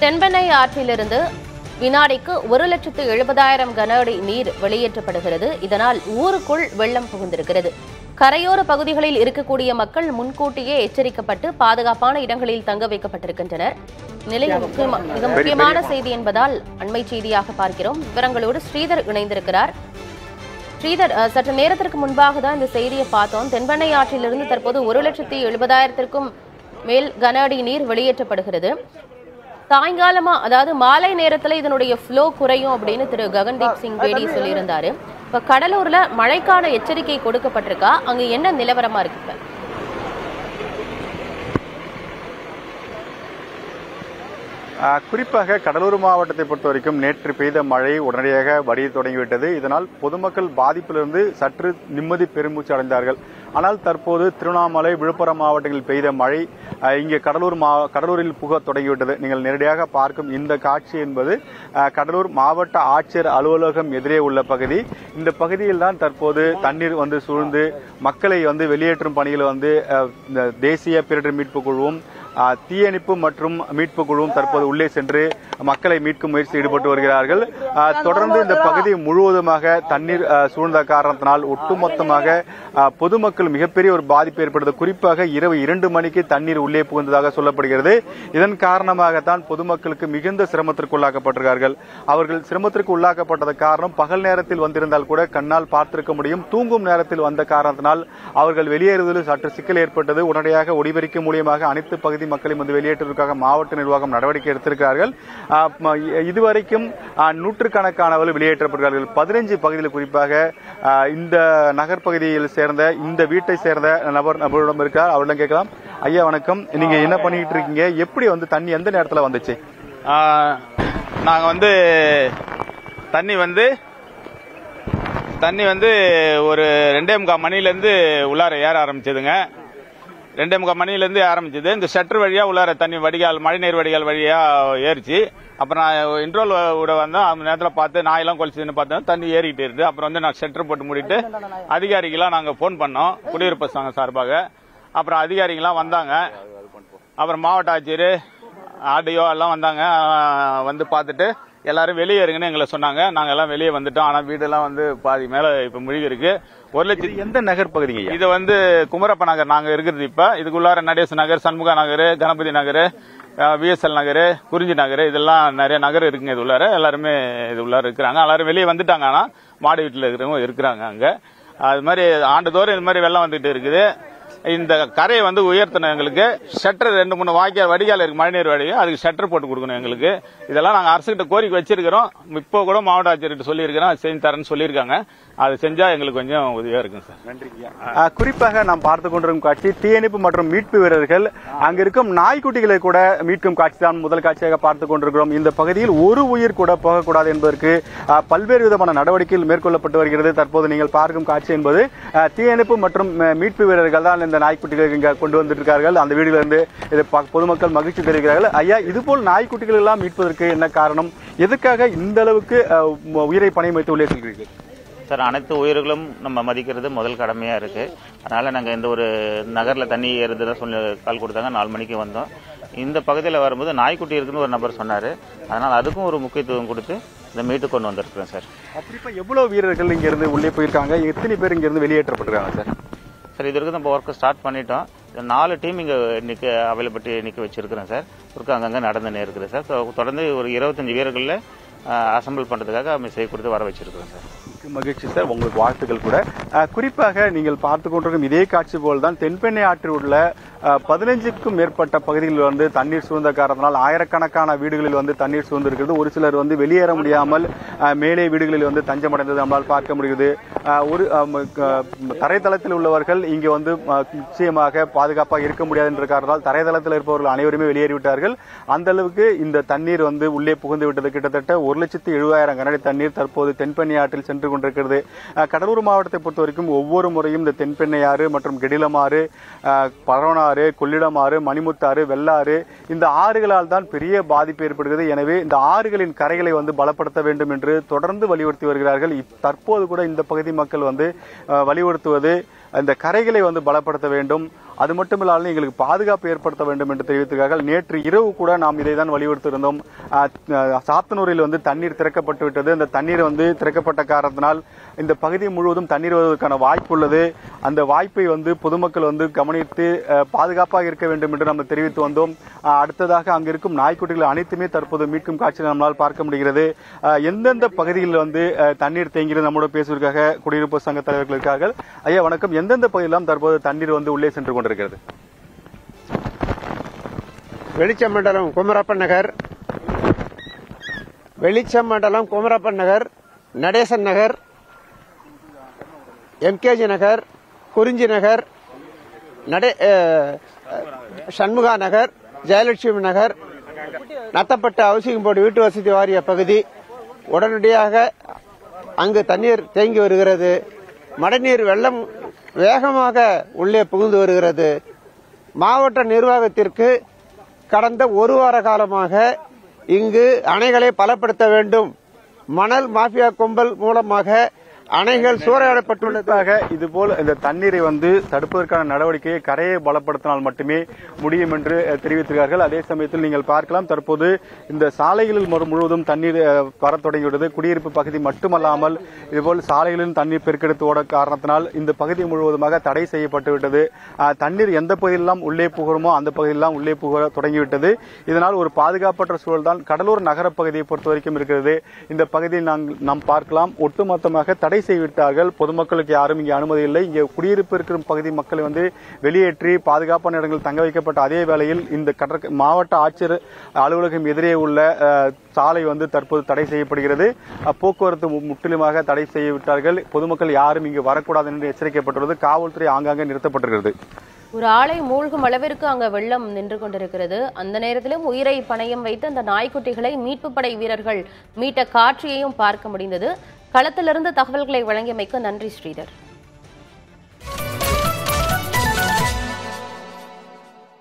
தென்பெண்ணை ஆற்றிலிருந்து வினாடிக்கு ஒரு லட்சத்து எழுபதாயிரம் கன அடி நீர் வெளியேற்றப்படுகிறது இதனால் ஊருக்குள் வெள்ளம் புகுந்திருக்கிறது கரையோர பகுதிகளில் இருக்கக்கூடிய மக்கள் முன்கூட்டியே எச்சரிக்கப்பட்டு பாதுகாப்பான இடங்களில் தங்க வைக்கப்பட்டிருக்கின்றனர் நிலையில் முக்கியமா- மிக முக்கியமான செய்தி என்பதால் அண்மை செய்தியாக பார்க்கிறோம் விவரங்களோடு ஸ்ரீதர் இணைந்திருக்கிறார் ஸ்ரீதர் அஹ், சற்று நேரத்திற்கு முன்பாக தான் இந்த செய்தியை பார்த்தோம் தென்பெண்ணை ஆற்றிலிருந்து தற்போது ஒரு லட்சத்தி எழுபதாயிரத்திற்கும் மேல் கன அடி நீர் வெளியேற்றப்படுகிறது சாயங்காலமா அதாவது மாலை நேரத்துல இதனுடைய ஃப்ளோ குறையும் அப்படின்னு திரு ககன்தீப் சிங் பேடி சொல்லியிருந்தாரு இப்ப கடலூர்ல மழைக்கான எச்சரிக்கை கொடுக்கப்பட்டிருக்கா அங்க என்ன நிலவரமா இருக்கு இப்ப? ஆஹ் குறிப்பாக கடலூர் மாவட்டத்தை பொறுத்த வரைக்கும் நேற்று பெய்த மழை உடனடியாக வடிய தொடங்கிவிட்டது இதனால் பொதுமக்கள் பாதிப்பிலிருந்து சற்று நிம்மதி பெருமூச்சு அடைந்தார்கள் ஆனால் தற்போது திருவண்ணாமலை விழுப்புரம் மாவட்டங்களில் பெய்த மழை ஆஹ் இங்கே கடலூர் மா கடலூரில் புக தொடங்கிவிட்டது நீங்கள் நேரடியாக பார்க்கும் இந்த காட்சி என்பது ஆஹ் கடலூர் மாவட்ட ஆட்சியர் அலுவலகம் எதிரே உள்ள பகுதி இந்த பகுதியில் தான் தற்போது தண்ணீர் வந்து சூழ்ந்து மக்களை வந்து வெளியேற்றும் பணியில் வந்து ஆஹ் இந்த தேசிய பேரிடர் மீட்பு குழுவும் ஆஹ் தீயணைப்பு மற்றும் மீட்பு குழுவும் தற்போது உள்ளே சென்று மக்களை மீட்கும் முயற்சியில் ஈடுபட்டு வருகிறார்கள் ஆஹ் தொடர்ந்து இந்த பகுதி முழுவதுமாக தண்ணீர் ஆஹ் சூழ்ந்த காரணத்தினால் ஒட்டுமொத்தமாக ஆஹ் பொதுமக்கள் மிகப்பெரிய ஒரு பாதிப்பு ஏற்பட்டது குறிப்பாக இரவு இரண்டு மணிக்கு தண்ணீர் உள்ளே புகுந்ததாக சொல்லப்படுகிறது இதன் காரணமாகத்தான் பொதுமக்களுக்கு மிகுந்த சிரமத்திற்கு உள்ளாக்கப்பட்டிருக்கார்கள் அவர்கள் சிரமத்திற்கு உள்ளாக்கப்பட்டது காரணம் பகல் நேரத்தில் வந்திருந்தால் கூட கண்ணால் பார்த்திருக்க முடியும் தூங்கும் நேரத்தில் வந்த காரணத்தினால் அவர்கள் வெளியேறுவதில் சற்று சிக்கல் ஏற்பட்டது உடனடியாக ஒளிபெருக்கி மூலியமாக அனைத்து பகுதி மக்களையும் வந்து வெளியேற்றுவதற்காக மாவட்ட நிர்வாகம் நடவடிக்கை எடுத்திருக்கிறார்கள் ஆஹ் ம- இதுவரைக்கும் ஆஹ் நூற்றுக்கணக்கானவர்கள் வெளியேற்றப்படுகிறார்கள் பதினைஞ்சு பகுதியில் குறிப்பாக ஆஹ் இந்த நகர்ப்பகுதியில் சேர்ந்த இந்த வீட்டை சேர்ந்த நபர் நபரிடம் இருக்கார் அவரிடம் கேட்கலாம் ஐயா வணக்கம் நீங்க என்ன பண்ணிட்டு இருக்கீங்க எப்படி வந்து தண்ணி எந்த நேரத்துல வந்துச்சு நாங்கள் வந்து தண்ணி வந்து தண்ணி வந்து ஒரு ரெண்டே முக்கால் மணிலேருந்து உள்ளார ஏற ஆரம்பிச்சதுங்க ரெண்டே முக்கால் மணிலேருந்து ஆரம்பிச்சது இந்த ஷட்டர் வழியாக உள்ளார தண்ணி வடிகால் மழைநீர் வடிகால் வழியாக ஏறிச்சு அப்புறம் நான் இன்ட்ரோல் விட வந்தேன் அந்த நேரத்தில் பார்த்து நாயெல்லாம் கொலிச்சுன்னு பார்த்தேன் தண்ணி ஏறிக்கிட்டு இருந்து அப்புறம் வந்து நான் ஷட்டர் போட்டு மூடிட்டு அதிகாரிகளாம் நாங்கள் ஃபோன் பண்ணோம் குடியிருப்பு சங்கம் சார்பாக அப்புறம் அதிகாரிகளாம் வந்தாங்க அப்புறம் மாவட்ட ஆட்சியர் ஆடியோ எல்லாம் வந்தாங்க ஆஹ் வந்து பார்த்துட்டு எல்லாரும் வெளியேறுங்கன்னு எங்களை சொன்னாங்க நாங்க எல்லாம் வெளியே வந்துட்டோம் ஆனா வீடெல்லாம் வந்து பாதி மேல இப்ப முழுகி இருக்கு ஒரு இது லட்சம் எந்த நகர் பகுதிங்க ஐயா இது வந்து குமரப்ப நகர் நாங்க இருக்கிறது இப்ப இதுக்குள்ளார நடேச நகர் சண்முகா நகர் கணபதி நகர் விஎஸ்எல் நகர் குறிஞ்சி நகர் இதெல்லாம் நிறைய நகர் இருக்குங்க இது உள்ளார எல்லாருமே இது உள்ளார இருக்கிறாங்க எல்லாரும் வெளியே வந்துட்டாங்க ஆனா மாடி வீட்டில் இருக்கிறவங்க இருக்கிறாங்க அங்க அது மாதிரி ஆண்டுதோறும் இது மாதிரி வெள்ளம் வந்துகிட்டு இருக்குது இந்த கரையை வந்து உயர்த்தணும் எங்களுக்கு ஷட்டர் ரெண்டு மூணு வாய்க்கால் வடிகால் இருக்கு மழைநீர் வடிகால் அதுக்கு ஷட்டர் போட்டு கொடுக்கணும் எங்களுக்கு இதெல்லாம் நாங்கள் அரசுகிட்ட கோரிக்கை வச்சிருக்கிறோம் இப்போ கூட மாவட்ட ஆட்சியர்கிட்ட சொல்லியிருக்கிறோம் அது செஞ்சு தரேன்னு சொல்லியிருக்காங்க அது செஞ்சா எங்களுக்கு கொஞ்சம் உதவியா இருக்கும் சார் ஆஹ் குறிப்பாக நாம் பார்த்து கொண்டிருக்கும் காட்சி தீயணைப்பு மற்றும் மீட்பு வீரர்கள் அங்க இருக்கும் நாய்க்குட்டிகளை கூட மீட்கும் காட்சி தான் முதல் காட்சியாக பார்த்து கொண்டிருக்கிறோம் இந்த பகுதியில் ஒரு உயிர் கூட போகக்கூடாது என்பதற்கு ஆஹ் பல்வேறு விதமான நடவடிக்கைகள் மேற்கொள்ளப்பட்டு வருகிறது தற்போது நீங்கள் பார்க்கும் காட்சி என்பது ஆஹ் தீயணைப்பு மற்றும் ஆஹ் மீட்பு வீரர்கள் தான் இந்த நாய்க்குட்டிகளை இங்க கொண்டு வந்திருக்கார்கள் அந்த வீடுகளிலிருந்து இதை பா- பொதுமக்கள் மகிழ்ச்சி தெரிவிக்கிறார்கள் ஐயா இதுபோல் நாய்க்குட்டிகள் எல்லாம் மீட்பதற்கு என்ன காரணம் எதுக்காக இந்த அளவுக்கு ஆஹ் உயிரை பணயம் வைத்து உள்ளே செல்கிறீர்கள் சார் அனைத்து உயிர்களும் நம்ம மதிக்கிறது முதல் கடமையா இருக்கு அதனால நாங்க இந்த ஒரு நகர்ல தண்ணி ஏறுதுல சொல்லி கால் கொடுத்தாங்க நாலு மணிக்கு வந்தோம் இந்த பகுதியில் வரும்போது நாய்க்குட்டி இருக்குன்னு ஒரு நபர் சொன்னாரு அதனால அதுக்கும் ஒரு முக்கியத்துவம் கொடுத்து இந்த மீட்டு கொண்டு வந்திருக்கிறோம் சார் அப்படி இப்ப எவ்வளவு வீரர்கள் இங்க இருந்து உள்ளே போயிருக்காங்க எத்தனை பேர் இங்க இருந்து வெளியேற்றப்பட்டிருக்காங்க சார் சார் இது வரைக்கும் நம்ம ஒர்க் ஸ்டார்ட் பண்ணிட்டோம் இந்த நாலு டீம் இங்க நிக்க அவைலபிலிட்டி நிக்க வச்சிருக்கிறோம் சார் ஒர்க் அங்கங்க நடந்துன்னு இருக்குது சார் So, தொடர்ந்து ஒரு இருபத்தஞ்சு வீரர்களில் அசம்பிள் பண்றதுக்காக மெசேஜ் கொடுத்து வர வச்சிருக்கிறோம் சார் மிக்க மகிழ்ச்சி சார் உங்களுக்கு வாழ்த்துக்கள் கூட அஹ், குறிப்பாக நீங்கள் பார்த்து கொண்டிருக்கும் இதே காட்சி போல் தான் தென்பெண்ணை ஆற்றில் உள்ள பதினைஞ்சுக்கும் மேற்பட்ட பகுதிகளில் வந்து தண்ணீர் சூழ்ந்த காரணத்தினால் ஆயிரக்கணக்கான வீடுகளில் வந்து தண்ணீர் சூழ்ந்திருக்கிறது ஒரு சிலர் வந்து வெளியேற முடியாமல் அஹ், மேலே வீடுகளில் வந்து தஞ்சமடைந்தது நம்மால் பார்க்க முடியுது அஹ், ஒரு அஹ், க- தரைத்தளத்தில் உள்ளவர்கள் இங்கே வந்து அஹ், நிச்சயமாக பாதுகாப்பாக இருக்க முடியாது என்ற காரணத்தால் தரைதளத்தில் இருப்பவர்கள் அனைவருமே வெளியேறிவிட்டார்கள் அந்த அளவுக்கு இந்த தண்ணீர் வந்து உள்ளே புகுந்து விட்டது கிட்டத்தட்ட ஒரு லட்சத்தி எழுபதாயிரம் கனடி தண்ணீர் தற்போது தென்பெண்ணை ஆற்றில் சென்று கொண்டிருக்கிறது அஹ், கடலூர் மாவட்டத்தை பொறுத்த வரைக்கும் ஒவ்வொரு முறையும் இந்த தென்பெண்ணை ஆறு மற்றும் கெடிலமாறு அஹ், பரவனாறு கொள்ளிடமாறு மணிமுத்தாறு வெள்ளாறு இந்த ஆறுகளால் தான் பெரிய பாதிப்பு ஏற்படுகிறது எனவே இந்த ஆறுகளின் கரைகளை வந்து பலப்படுத்த வேண்டும் என்று தொடர்ந்து வலியுறுத்தி வருகிறார்கள் இப்- தற்போது கூட இந்த பகுதி மக்கள் வந்து அஹ், வலியுறுத்துவது இந்த கரைகளை வந்து பலப்படுத்த வேண்டும் அது மட்டும் இல்லாமல் எங்களுக்கு பாதுகாப்பு ஏற்படுத்த வேண்டும் என்று தெரிவித்திருக்கார்கள் நேற்று இரவு கூட நாம் இதை தான் வலியுறுத்தியிருந்தோம் ஆஹ், ஆஹ், சாத்தனூரில் வந்து தண்ணீர் திறக்கப்பட்டு விட்டது அந்த தண்ணீர் வந்து திறக்கப்பட்ட காரணத்தினால் இந்த பகுதி முழுவதும் தண்ணீர் வருவதற்கான வாய்ப்பு உள்ளது அந்த வாய்ப்பை வந்து பொதுமக்கள் வந்து கவனித்து ஆஹ், பாதுகாப்பாக இருக்க வேண்டும் என்று நம்ம தெரிவித்து வந்தோம் ஆஹ், அடுத்ததாக அங்கு இருக்கும் நாய்க்குட்டிகள் அனைத்துமே தற்போது மீட்கும் காட்சியை நம்மளால் பார்க்க முடிகிறது ஆஹ், எந்தெந்த பகுதிகளில் வந்து ஆஹ், தண்ணீர் தேங்கிறது நம்மோட பேசுவதற்காக குடியிருப்பு சங்க தலைவர்கள் இருக்கார்கள் ஐயா வணக்கம் எந்தெந்த பகுதியெல்லாம் தற்போது தண்ணீர் வந்து உள்ளே சென்று கொண்டிருக்கிறது வெளிச்சமண்டலம் குமரப்பன் நகர் வெளிச்சமண்டலம் குமரப்பன் நகர் நடேசன் நகர் எம்கேஜி நகர் குறிஞ்சி நகர் நடே அஹ், சண்முகா நகர் ஜெயலட்சுமி நகர் நத்தப்பட்ட ஹவுசிங் போர்டு வீட்டு வசதி வாரிய பகுதி உடனடியாக அங்கு தண்ணீர் தேங்கி வருகிறது மழைநீர் வெள்ளம் வேகமாக உள்ளே புகுந்து வருகிறது மாவட்ட நிர்வாகத்திற்கு கடந்த ஒரு வார காலமாக இங்கு அணைகளை பலப்படுத்த வேண்டும் மணல் மாஃபியா கும்பல் மூலமாக அணைகள் சூறையாடப்பட்டுள்ளது குறிப்பாக இதுபோல் இந்த தண்ணீரை வந்து தடுப்பதற்கான நடவடிக்கையை கரையை பலப்படுத்தினால் மட்டுமே முடியும் என்று அஹ், தெரிவித்திருக்கிறார்கள் அதே சமயத்தில் நீங்கள் பார்க்கலாம் தற்போது இந்த சாலைகளில் முழு- முழுவதும் தண்ணீர் அஹ், வரத் தொடங்கியுள்ளது குடியிருப்பு பகுதி மட்டுமல்லாமல் இதுபோல் சாலைகளிலும் தண்ணீர் பெருக்கெடுத்து ஓட காரணத்தினால் இந்த பகுதி முழுவதுமாக தடை செய்யப்பட்டு விட்டது அஹ், தண்ணீர் எந்த பகுதியெல்லாம் உள்ளே புகருமோ அந்த பகுதியெல்லாம் உள்ளே புக தொடங்கிவிட்டது இதனால் ஒரு பாதுகாப்பற்ற சூழல் தான் கடலூர் நகர பகுதியை பொறுத்த வரைக்கும் இருக்கிறது இந்த பகுதியில் நாங்கள் நாம் பார்க்கலாம் ஒட்டுமொத்தமாக தடை செய்துவிட்டார்கள் பொதுமக்களுக்கு யாரும் இங்கே அனுமதி இல்லை இங்கே குடியிருப்பு இருக்கிற பகுதி மக்களை வந்து வெளியேற்றி பாதுகாப்பான இடங்களில் தங்க வைக்கப்பட்ட அதே வேளையில் இந்த கடற்க மாவட்ட ஆட்சியர் அலுவலகம் எதிரே உள்ள அஹ், சாலை வந்து தற்போது தடை செய்யப்படுகிறது அஹ், போக்குவரத்து மு- முற்றிலுமாக தடை செய்துவிட்டார்கள் பொதுமக்கள் யாரும் இங்கு வரக்கூடாது என்று எச்சரிக்கப்பட்டுள்ளது காவல்துறை ஆங்காங்கே நிறுத்தப்பட்டிருக்கிறது ஒரு ஆளை மூழ்கும் அளவிற்கு அங்க வெள்ளம் நின்று கொண்டிருக்கிறது அந்த நேரத்திலும் உயிரை பணயம் வைத்து அந்த நாய்க்குட்டிகளை மீட்பு படை வீரர்கள் மீட்ட காட்சியையும் பார்க்க முடிந்தது களத்திலிருந்து தகவல்களை வழங்கியமைக்கு நன்றி ஸ்ரீதர்